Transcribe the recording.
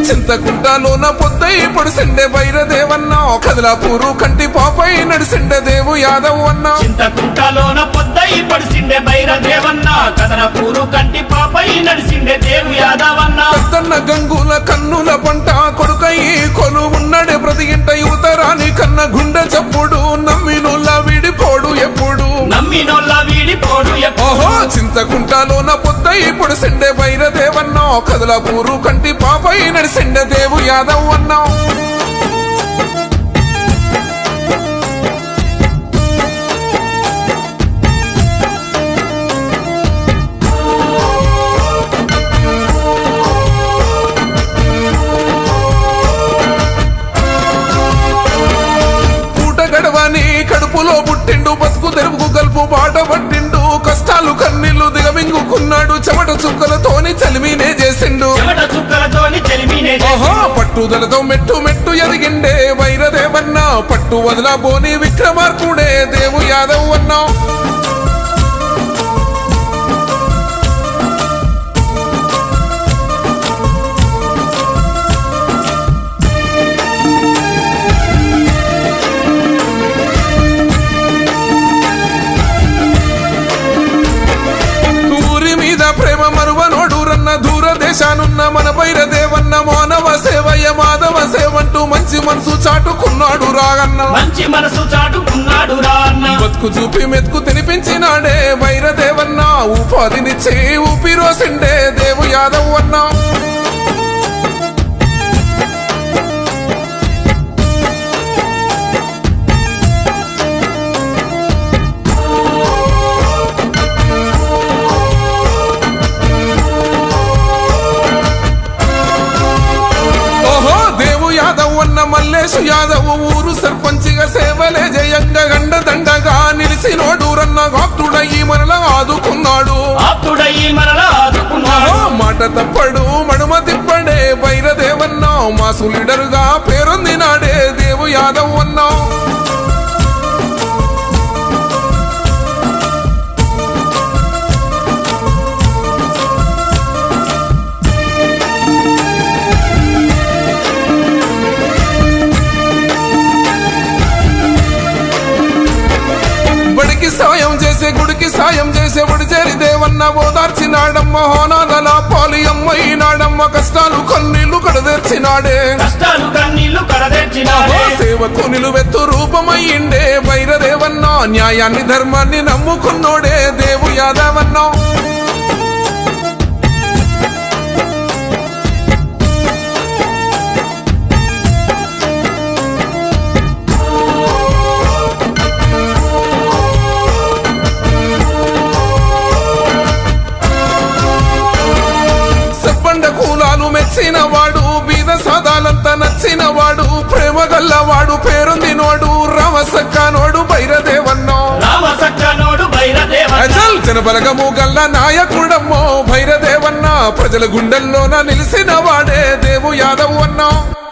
చింతకుంటలోన పొద్దై పొడిసిండే బైరదేవన్న కదలాపూరు కంటి పాపై నడిసిండే దేవు యాదవ్ అన్న చింతకుంటలోన పొద్దయి పడిసిండే బైర దేవన్న కదన పూరు కంటి పాపై నడిసిండే దేవు యాదవన్న పెద్దన్న గంగుల కన్నుల పంట కొడుకై కొలు ఉన్నడే ప్రతి ఇంట యువతరాని కన్న గుండె చప్పుడు నమ్మినుల్ల విడిపోడు ఎప్పుడు నమ్మినోళ్ళ వీడిపోడు ఎప్పుడు ఓహో చింతకుంటలోన పొద్దై పొడిసిండే బైరదేవన్న కదలాపూరు కంటి పాపై నడిసిండే దేవు యాదవ్ అన్నా పూట గడవని కడుపులో పుట్టిండు బతుకు తెరుపుకు గల్పు బాట పట్టిండు కష్టాలు కన్నీళ్లు దిగమింగుకున్నాడు చెమట చుక్కలతోని చలిమినే చేసిండు చెమట చుక్కలతోని చెలిమినే ఓహో పట్టుదలతో మెట్టు మెట్టు ఎదిగిండే వైరదేవన్న పట్టు వదలబోని విక్రమార్కుడే దేవు యాదవ్ అన్నా ఊరి మీద ప్రేమ మరువనోడు రన్న దూర దేశానున్న మన పైర దేవన్న మానవ సేవయ్య మాధవ సేవంటూ మంచి మనసు చాటుకున్నాడు రాగన్న మంచి మనసు చాటుకున్నాడు రా అన్న బతుకు చూపి మెతుకు తినిపించినాడే వైర దేవన్న ఉపాధినిచ్చి ఊపిరోసిండే దేవు యాదవ్ అన్నా ఓహో దేవు యాదవ్ అన్న మల్లేశు యాదవ్ ఊరు సర్పంచిగా సేవలే జయంగా గండ దండగా నిలిచినోడు రన్న గాక్తుడయ్యి మనల ఆదుకున్నాడు ఆప్తుడయి మనలా ఆదుకున్నాడు ఓహో మాట తప్పడు మడుమ తిప్పడే బైరదేవన్న మాసు లీడరుగా పేరొందినాడే దేవు యాదవ్ అన్నా బడికి సాయం చేసే గుడికి సాయం చేసే బడిచేరి దేవన్న ఓదార్చినాడమ్మ హోనాదల పాలి అమ్మయినాడమ్మ కష్టాలు కన్నీళ్లు కడదెర్చినాడే కష్టాలు కన్నీళ్లు ఓ కడదెచ్చినాడే సేవకు నిలువెత్తు రూపమయ్యిండే బైరదేవన్న న్యాయాన్ని ధర్మాన్ని నమ్ముకున్నోడే దేవు యాదవన్నా సబ్బండ కూలాలు మెచ్చిన వాడు బీద సాదాలంతా నచ్చిన వాడు ప్రేమ గల్లవాడు పేరొందినోడు రమసక్కనోడు బైరదేవన్నో రామ సక్కనోడు బైర దేవన్న అజల్ జనబలగము గల్ల నాయకుడమ్మో భైరదేవన్న ప్రజల గుండెల్లోన నిలిసిన వాడే దేవు యాదవ్ అన్నా